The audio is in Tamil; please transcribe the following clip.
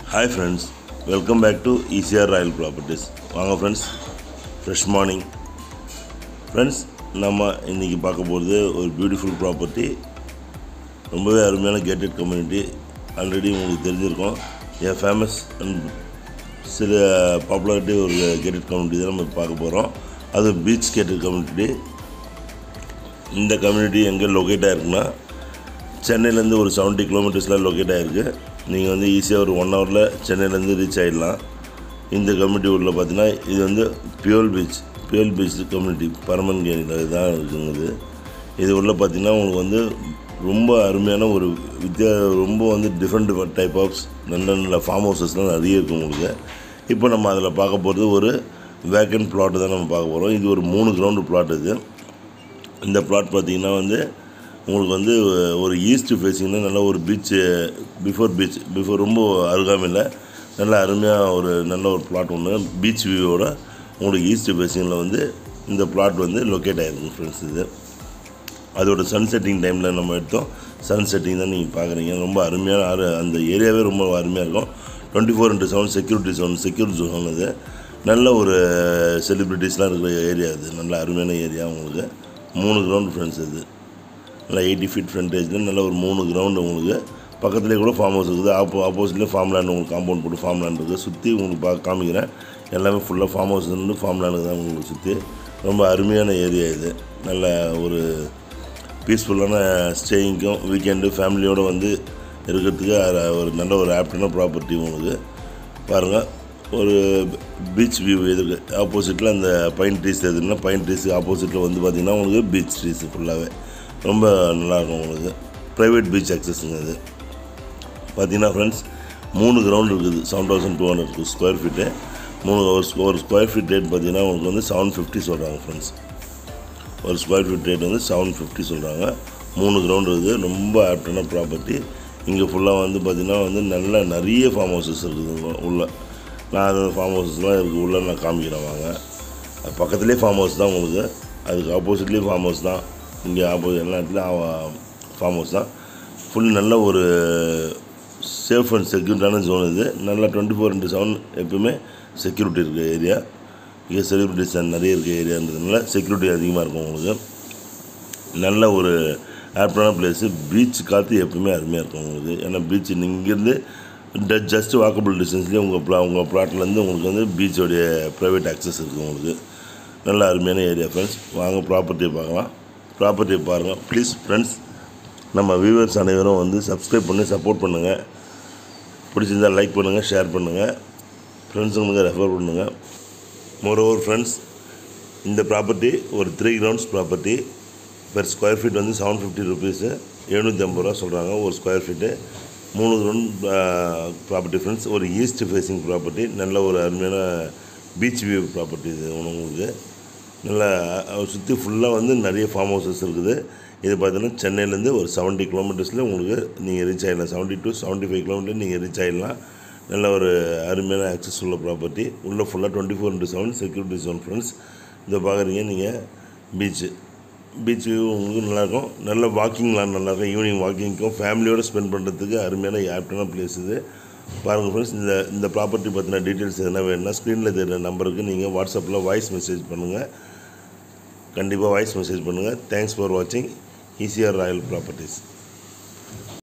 hi friends welcome back to ECR Royal Properties வாங்க ஃப்ரெண்ட்ஸ் ஃப்ரெஷ் மார்னிங் ஃப்ரெண்ட்ஸ் நம்ம இன்றைக்கி பார்க்க போகிறது ஒரு பியூட்டிஃபுல் ப்ராப்பர்ட்டி ரொம்பவே அருமையான கேட்டட் கம்யூனிட்டி ஆல்ரெடி உங்களுக்கு தெரிஞ்சிருக்கோம் என் ஃபேமஸ் அண்ட் சில பாப்புலாரிட்டி ஒரு கேட்டட் கம்யூனிட்டி தான் நம்ம பார்க்க போகிறோம் அது பீச் கேட்டட் கம்யூனிட்டி இந்த கம்யூனிட்டி எங்கே லொக்கேட் ஆகிருக்குன்னா சென்னையிலேருந்து ஒரு செவன்ட்டி கிலோமீட்டர்ஸில் லொக்கேட் ஆகிருக்கு நீங்கள் வந்து ஈஸியாக ஒரு ஒன் ஹவரில் சென்னையிலேருந்து ரீச் ஆகிடலாம் இந்த கம்யூனிட்டி உள்ள பார்த்தீங்கன்னா இது வந்து பியோல் பீச் பியோல் பீச் கம்யூனிட்டி பரமன்கேணியில் இதுதான் இருக்குங்குது இது உள்ள பார்த்தீங்கன்னா உங்களுக்கு வந்து ரொம்ப அருமையான ஒரு வித்தியா ரொம்ப வந்து டிஃப்ரெண்ட் டைப் ஆஃப்ஸ் நல்ல நல்ல ஃபார்ம் ஹவுசஸ்லாம் நிறைய இருக்குது உங்களுக்கு இப்போ நம்ம அதில் பார்க்க போகிறது ஒரு வேக்கன்ட் பிளாட்டு தான் நம்ம பார்க்க போகிறோம் இது ஒரு மூணு கிரவுண்டு பிளாட் இது இந்த பிளாட் பார்த்தீங்கன்னா வந்து உங்களுக்கு வந்து ஒரு ஈஸ்ட் ஃபேஸிங்னா நல்ல ஒரு பீச்சு பிஃபோர் பீச் பிஃபோர் ரொம்ப அருகாமையில் நல்ல அருமையாக ஒரு நல்ல ஒரு பிளாட் ஒன்று பீச் வியூவோட உங்களுக்கு ஈஸ்ட் ஃபேஸிங்கில் வந்து இந்த பிளாட் வந்து லொக்கேட் ஆகிருக்கு ஃப்ரெண்ட்ஸ் இது அதோட சன் செட்டிங் டைமில் நம்ம எடுத்தோம் சன் செட்டிங் தான் நீங்கள் பார்க்குறீங்க ரொம்ப அருமையான அரு அந்த ஏரியாவே ரொம்ப அருமையாக இருக்கும் twenty four into seven security zone security zone இது நல்ல ஒரு செலிப்ரிட்டிஸ்லாம் இருக்கிற ஏரியா இது நல்ல அருமையான ஏரியா உங்களுக்கு மூணு கிரவுண்ட் ஃப்ரெண்ட்ஸ் இது நல்லா எயிட்டி ஃபீட் ஃப்ரண்டேஜில் நல்ல ஒரு மூணு கிரவுண்டு உங்களுக்கு பக்கத்துலேயே கூட ஃபார்ம் ஹவுஸ் இருக்குது ஆப்போ ஆப்போசிட்லேயே ஃபார்ம் லேண்ட் உங்களுக்கு காம்பவுண்ட் போட்டு ஃபார்ம் லேண்ட் இருக்குது சுற்றி உங்களுக்கு பா காமிக்கிறேன் எல்லாமே ஃபுல்லாக ஃபார்ம் ஹவுஸ் இருந்து ஃபார்ம் லேண்டுக்கு தான் உங்களுக்கு சுற்றி ரொம்ப அருமையான ஏரியா இது நல்ல ஒரு பீஸ்ஃபுல்லான ஸ்டேயிங்க்கும் வீக்கெண்டு ஃபேமிலியோடு வந்து இருக்கிறதுக்கு அ- ஒரு நல்ல ஒரு ஆப்டான ப்ராப்பர்ட்டி உங்களுக்கு பாருங்கள் ஒரு பீச் வியூ எதிர்க்கு ஆப்போசிட்டில் அந்த பைன் ட்ரீஸ் எதுனா பைன் ட்ரீஸுக்கு ஆப்போசிட்டில் வந்து பார்த்திங்கன்னா உங்களுக்கு பீச் ட்ரீஸ் ஃபுல்லாகவே ரொம்ப நல்லாயிருக்கும் உங்களுக்கு ப்ரைவேட் பீச் அக்சஸுங்க இது பார்த்தீங்கன்னா ஃப்ரெண்ட்ஸ் மூணு கிரவுண்ட் இருக்குது seven thousand two hundred square feet மூணு ஒரு ஸ்கொ- ஒரு ஸ்கொயர் ஃபீட் ரேட் பார்த்தீங்கன்னா உங்களுக்கு வந்து செவன் ஃபிஃப்டி சொல்கிறாங்க ஃப்ரெண்ட்ஸ் ஒரு ஸ்கொயர் ஃபீட் ரேட் வந்து செவன் ஃபிஃப்டி சொல்கிறாங்க மூணு கிரவுண்ட் இருக்குது ரொம்ப ஆப்டான ப்ராப்பர்ட்டி இங்கே ஃபுல்லாக வந்து பார்த்திங்கன்னா வந்து நல்ல நிறைய ஃபார்ம் ஹவுசஸ் இருக்குது உள்ள- உள்ள நான் அந்த ஃபார்ம் ஹவுசஸ்லாம் இருக்குது உள்ள நான் காமிக்கிறேன் வாங்க அது பக்கத்துலேயே ஃபார்ம் ஹவுஸ் தான் உங்களுக்கு அதுக்கு ஆப்போசிட்லேயும் ஃபார்ம் ஹவுஸ் தான் இங்கே ஆப்போசிட் எல்லா இடத்துலையும் ஃபார்ம் ஹவுஸ் தான் ஃபுல் நல்ல ஒரு சேஃப் அண்ட் செக்யூரிட்டான ஜோன் இது நல்லா டுவெண்ட்டி ஃபோர் இன்ட்டு செவன் எப்பவுமே செக்யூரிட்டி இருக்க ஏரியா இங்கே செலிபிரிட்டிஸ் நிறைய இருக்க ஏரியான்றதுனால செக்யூரிட்டி அதிகமாக இருக்கும் உங்களுக்கு நல்ல ஒரு ஆப்டான பிளேஸு பீச் காற்று எப்பவுமே அருமையாக இருக்கும் உங்களுக்கு ஏன்னா பீச் இங்கேருந்து ஜஸ்ட் வாக்கபிள் டிஸ்டன்ஸ்லேயே உங்கள் ப்ளா உங்கள் ப்ளாட்லேருந்து உங்களுக்கு வந்து பீச்சோடைய ப்ரைவேட் அக்சஸ் இருக்குது உங்களுக்கு நல்ல அருமையான ஏரியா ஃப்ரெண்ட்ஸ் வாங்க ப்ராப்பர்ட்டியை பார்க்கலாம் ப்ராப்பர்ட்டியை பாருங்கள் ப்ளீஸ் ஃப்ரெண்ட்ஸ் நம்ம வியூவர்ஸ் அனைவரும் வந்து சப்ஸ்கிரைப் பண்ணி சப்போர்ட் பண்ணுங்கள் பிடிச்சிருந்தால் லைக் பண்ணுங்கள் ஷேர் பண்ணுங்கள் ஃப்ரெண்ட்ஸுங்களுக்கு ரெஃபர் பண்ணுங்கள் மோரோவர் ஃப்ரெண்ட்ஸ் இந்த ப்ராப்பர்ட்டி ஒரு three grounds property per square feet வந்து செவன் ஃபிஃப்டி ருபீஸு எழுநூற்றி ஐம்பது ரூபா சொல்கிறாங்க ஒரு ஸ்கொயர் ஃபீட்டு மூணு கிரவுண்ட் ப்ராப்பர்ட்டி ஃப்ரெண்ட்ஸ் ஒரு ஈஸ்ட் ஃபேஸிங் ப்ராப்பர்ட்டி நல்ல ஒரு அருமையான பீச் வியூ ப்ராப்பர்ட்டி இது உங்களுக்கு நல்லா சுற்றி ஃபுல்லாக வந்து நிறைய ஃபார்ம் ஹவுசஸ் இருக்குது இது பார்த்தீங்கன்னா சென்னையிலேருந்து ஒரு செவன்ட்டி கிலோமீட்டர்ஸில் உங்களுக்கு நீங்கள் ரீச் ஆகிடலாம் seventy to seventy five kilometre நீங்கள் ரீச் ஆகிடலாம் நல்ல ஒரு அருமையான ஆக்சஸ் உள்ள ப்ராப்பர்ட்டி உள்ளே ஃபுல்லாக twenty four into seven security zone friends இதை பார்க்குறீங்க நீங்கள் பீச்சு பீச் வியூ உங்களுக்கு நல்லாயிருக்கும் நல்ல வாக்கிங்லாம் நல்லாயிருக்கும் ஈவினிங் வாக்கிங்க்கும் ஃபேமிலியோடு ஸ்பெண்ட் பண்ணுறதுக்கு அருமையான ஆப்டான பிளேஸ் இது பாருங்கள் ஃப்ரெண்ட்ஸ் இந்த இந்த ப்ராப்பர்ட்டி பற்றின டீட்டெயில்ஸ் எதனா வேணும்னா ஸ்க்ரீனில் தெரியுற நம்பருக்கு நீங்கள் வாட்ஸ்அப்பில் வாய்ஸ் மெசேஜ் பண்ணுங்கள் கண்டிப்பாக வாய்ஸ் மெசேஜ் பண்ணுங்கள் தேங்க்ஸ் ஃபார் வாட்சிங் ஈசிஆர் ராயல் ப்ராப்பர்ட்டிஸ்